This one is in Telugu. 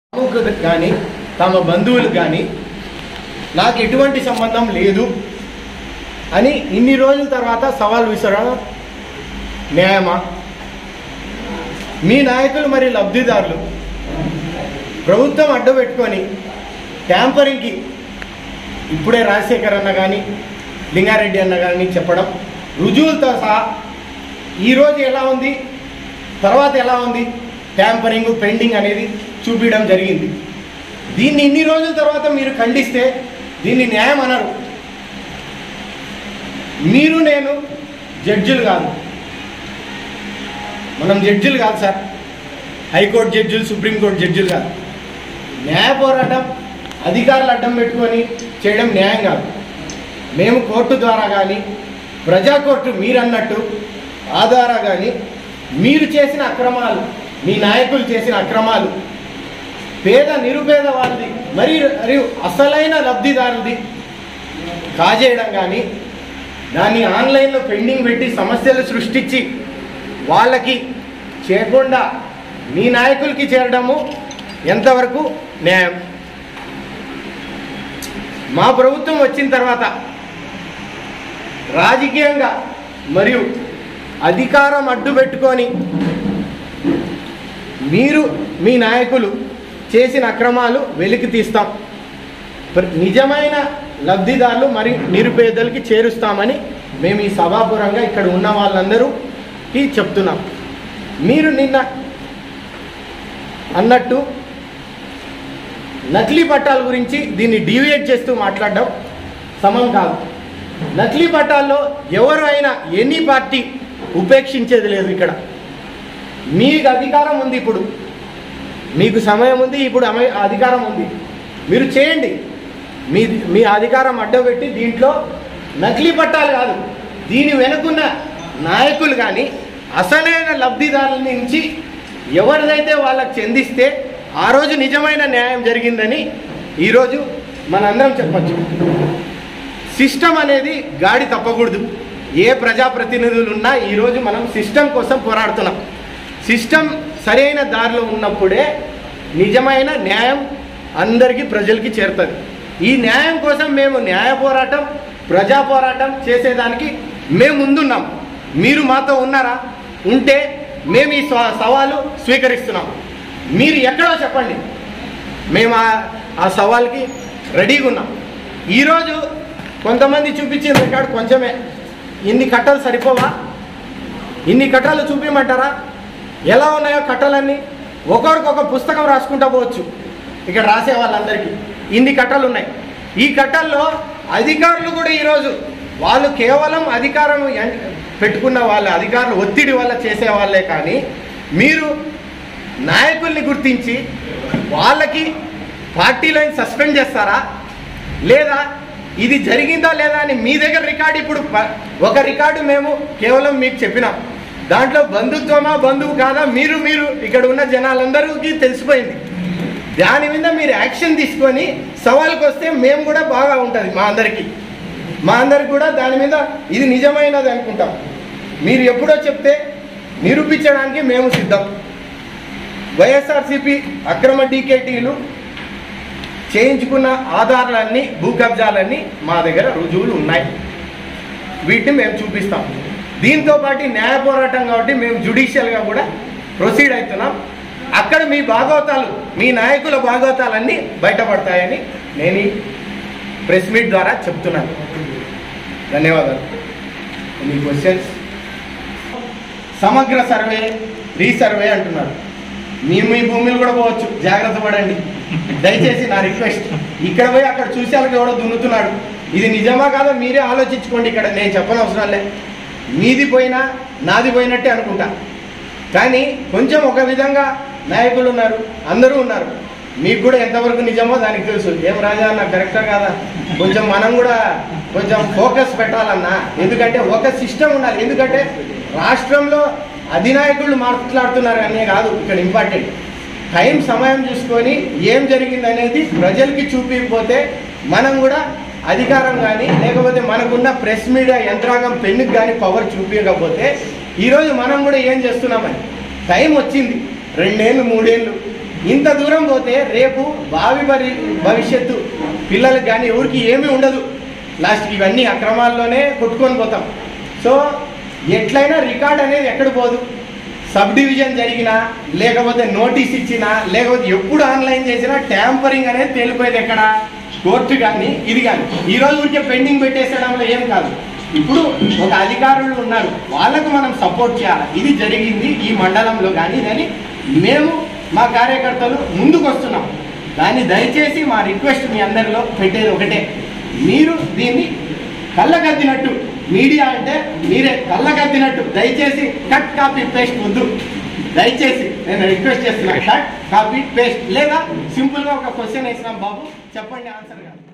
తమకు కానీ తమ బంధువులకు కానీ నాకు ఎటువంటి సంబంధం లేదు అని ఇన్ని రోజుల తర్వాత సవాల్ విసరడం న్యాయమా మీ నాయకులు మరి లబ్ధిదారులు ప్రభుత్వం అడ్డుపెట్టుకొని ట్యాంపరింగ్కి ఇప్పుడే రాజశేఖర్ అన్న కానీ లింగారెడ్డి అన్న కానీ చెప్పడం రుజువులతో సహా ఈరోజు ఎలా ఉంది తర్వాత ఎలా ఉంది ట్యాంపరింగ్ పెండింగ్ అనేది చూపించడం జరిగింది దీన్ని ఇన్ని రోజుల తర్వాత మీరు ఖండిస్తే దీన్ని న్యాయం అనరు మీరు నేను జడ్జిలు కాదు మనం జడ్జిలు కాదు సార్ హైకోర్టు జడ్జిలు సుప్రీంకోర్టు జడ్జిలు కాదు న్యాయ పోరాటం అధికారులు అడ్డం పెట్టుకొని చేయడం న్యాయం కాదు మేము కోర్టు ద్వారా కానీ ప్రజా కోర్టు మీరు అన్నట్టు ఆ ద్వారా కానీ మీరు చేసిన అక్రమాలు మీ నాయకులు చేసిన అక్రమాలు పేద నిరుపేద వాళ్ళది మరి మరియు అసలైన లబ్ధిదారులది కాజేయడం కానీ దాన్ని ఆన్లైన్లో పెండింగ్ పెట్టి సమస్యలు సృష్టించి వాళ్ళకి చేయకుండా మీ నాయకులకి చేరడము ఎంతవరకు న్యాయం మా ప్రభుత్వం వచ్చిన తర్వాత రాజకీయంగా మరియు అధికారం అడ్డు పెట్టుకొని మీరు మీ నాయకులు చేసిన అక్రమాలు వెలికి తీస్తాం ప్ర- నిజమైన లబ్ధిదారులు మరి నిరుపేదలకి చేరుస్తామని మేము ఈ సభాపురంగా ఇక్కడ ఉన్న వాళ్ళందరూకి చెప్తున్నాం మీరు నిన్న అన్నట్టు నకిలీ పట్టాల గురించి దీన్ని డీవియేట్ చేస్తూ మాట్లాడడం సమం కాదు నకిలీ పట్టాల్లో ఎవరు అయినా ఎనీ పార్టీ ఉపేక్షించేది లేదు ఇక్కడ మీకు అధికారం ఉంది ఇప్పుడు మీకు సమయం ఉంది ఇప్పుడు అమ- అధికారం ఉంది మీరు చేయండి మీ మీ అధికారం అడ్డబెట్టి దీంట్లో నకిలీ పట్టాలు కాదు దీని వెనుకున్న నాయకులు కానీ అసలైన లబ్ధిదారుల నుంచి ఎవరిదైతే వాళ్ళకి చెందిస్తే ఆ రోజు నిజమైన న్యాయం జరిగిందని ఈరోజు మనందరం చెప్పచ్చు సిస్టమ్ అనేది గాడి తప్పకూడదు ఏ ప్రజాప్రతినిధులు ఉన్నా ఈరోజు మనం సిస్టమ్ కోసం పోరాడుతున్నాం సిస్టమ్ సరైన దారిలో ఉన్నప్పుడే నిజమైన న్యాయం అందరికీ ప్రజలకి చేరుతుంది ఈ న్యాయం కోసం మేము న్యాయ పోరాటం ప్రజా పోరాటం చేసేదానికి మేము ముందున్నాం మీరు మాతో ఉన్నారా ఉంటే మేము ఈ స్వ- సవాలు స్వీకరిస్తున్నాం మీరు ఎక్కడో చెప్పండి మేము ఆ- ఆ సవాల్కి రెడీగా ఉన్నాం ఈరోజు కొంతమంది చూపించిన రికార్డు కొంచెమే ఇన్ని కట్టలు సరిపోవా ఇన్ని కట్టలు చూపించమంటారా ఎలా ఉన్నాయో కట్టలన్నీ ఒకరికి ఒక పుస్తకం రాసుకుంటా పోవచ్చు ఇక్కడ రాసే వాళ్ళందరికీ ఇన్ని కట్టలు ఉన్నాయి ఈ కట్టల్లో అధికారులు కూడా ఈరోజు వాళ్ళు కేవలం అధికారం ఎన్- పెట్టుకున్న వాళ్ళ అధికారులు ఒత్తిడి వల్ల చేసే వాళ్ళే కానీ మీరు నాయకుల్ని గుర్తించి వాళ్ళకి పార్టీలను సస్పెండ్ చేస్తారా లేదా ఇది జరిగిందా లేదా అని మీ దగ్గర రికార్డు ఇప్పుడు ప- ఒక రికార్డు మేము కేవలం మీకు చెప్పినాం దాంట్లో బంధుత్వమా బంధువు కాదా మీరు మీరు ఇక్కడ ఉన్న జనాలందరికీ తెలిసిపోయింది దాని మీద మీరు యాక్షన్ తీసుకొని సవాల్కి వస్తే మేము కూడా బాగా ఉంటుంది మా అందరికీ మా అందరికి కూడా దాని మీద ఇది నిజమైనది అనుకుంటాం మీరు ఎప్పుడో చెప్తే నిరూపించడానికి మేము సిద్ధం వైఎస్ఆర్సీపీ అక్రమ డీకేటీలు చేయించుకున్న ఆధారాలన్నీ భూ కబ్జాలన్నీ మా దగ్గర రుజువులు ఉన్నాయి వీటిని మేము చూపిస్తాం దీంతో పాటు న్యాయ పోరాటం కాబట్టి మేము జుడిషియల్గా కూడా ప్రొసీడ్ అవుతున్నాం అక్కడ మీ భాగవతాలు మీ నాయకుల భాగవతాలన్నీ బయటపడతాయని నేను ఈ ప్రెస్ మీట్ ద్వారా చెప్తున్నాను ధన్యవాదాలు మీ క్వశ్చన్స్ సమగ్ర సర్వే రీసర్వే అంటున్నారు మీ మీ భూమిలు కూడా పోవచ్చు జాగ్రత్త పడండి దయచేసి నా రిక్వెస్ట్ ఇక్కడ పోయి అక్కడ చూసి వాళ్ళకి ఎవడో దున్నుతున్నాడు ఇది నిజమా కాదో మీరే ఆలోచించుకోండి ఇక్కడ నేను చెప్పని అవసరం లే మీది పోయినా నాది పోయినట్టే అనుకుంటా కానీ కొంచెం ఒక విధంగా నాయకులు ఉన్నారు అందరూ ఉన్నారు మీకు కూడా ఎంతవరకు నిజమో దానికి తెలుసు ఏం రాజా నాకు కరెక్టా కాదా కొంచెం మనం కూడా కొంచెం ఫోకస్ పెట్టాలన్నా ఎందుకంటే ఒక సిస్టమ్ ఉండాలి ఎందుకంటే రాష్ట్రంలో అధినాయకులు మాట్లాడుతున్నారు అనే కాదు ఇక్కడ ఇంపార్టెంట్ టైం సమయం చూసుకొని ఏం జరిగింది అనేది ప్రజలకి చూపించకపోతే మనం కూడా అధికారం కానీ లేకపోతే మనకున్న ప్రెస్ మీడియా యంత్రాంగం పెన్నుకి కానీ పవర్ చూపించకపోతే ఈరోజు మనం కూడా ఏం చేస్తున్నామని టైం వచ్చింది రెండేళ్ళు మూడేళ్ళు ఇంత దూరం పోతే రేపు భావి భరి భవిష్యత్తు పిల్లలకు కానీ ఎవరికి ఏమీ ఉండదు లాస్ట్కి ఇవన్నీ అక్రమాల్లోనే కొట్టుకొని పోతాం సో ఎట్లయినా రికార్డ్ అనేది ఎక్కడ పోదు సబ్ డివిజన్ జరిగినా లేకపోతే నోటీస్ ఇచ్చినా లేకపోతే ఎప్పుడు ఆన్లైన్ చేసినా ట్యాంపరింగ్ అనేది తేలిపోయేది ఎక్కడ కోర్టు కానీ ఇది కానీ ఈ రోజు ఊరికే పెండింగ్ పెట్టేసడంలో ఏం కాదు ఇప్పుడు ఒక అధికారులు ఉన్నారు వాళ్ళకు మనం సపోర్ట్ చేయాలి ఇది జరిగింది ఈ మండలంలో కానీ అని మేము మా కార్యకర్తలు ముందుకు వస్తున్నాం దాన్ని దయచేసి మా రిక్వెస్ట్ మీ అందరిలో పెట్టేది ఒకటే మీరు దీన్ని కళ్ళగద్దినట్టు మీడియా అంటే మీరే కళ్ళగద్దినట్టు దయచేసి కట్ కాపీ పేస్ట్ వద్దు దయచేసి నేను రిక్వెస్ట్ చేస్తున్నా కట్ కాపీ పేస్ట్ లేదా సింపుల్గా ఒక క్వశ్చన్ వేసినాం బాబు చెప్పండి ఆన్సర్ కాదు